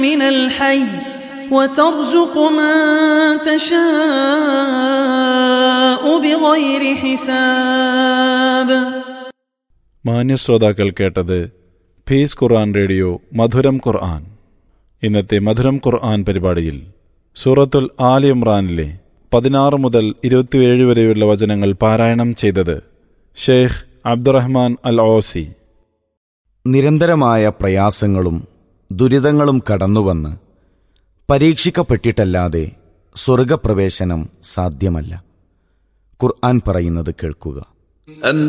من الحي وترزق من تشاء بغير حساب മാന്യശ്രോതാക്കൾ കേട്ടത് ഫീസ് ഖുർആൻ റേഡിയോ മധുരം ഖുർആൻ ഇന്നത്തെ മധുരം ഖുർആൻ പരിപാടിയിൽ സൂറത്തുൽ ആൽ ഇമ്രാനിലെ പതിനാറ് മുതൽ ഇരുപത്തിയേഴ് വരെയുള്ള വചനങ്ങൾ പാരായണം ചെയ്തത് ഷെയ്ഖ് അബ്ദുറഹ്മാൻ അൽ ഓസി നിരന്തരമായ പ്രയാസങ്ങളും ദുരിതങ്ങളും കടന്നുവന്ന് പരീക്ഷിക്കപ്പെട്ടിട്ടല്ലാതെ സ്വർഗപ്രവേശനം സാധ്യമല്ല ഖുർആൻ പറയുന്നത് കേൾക്കുക أم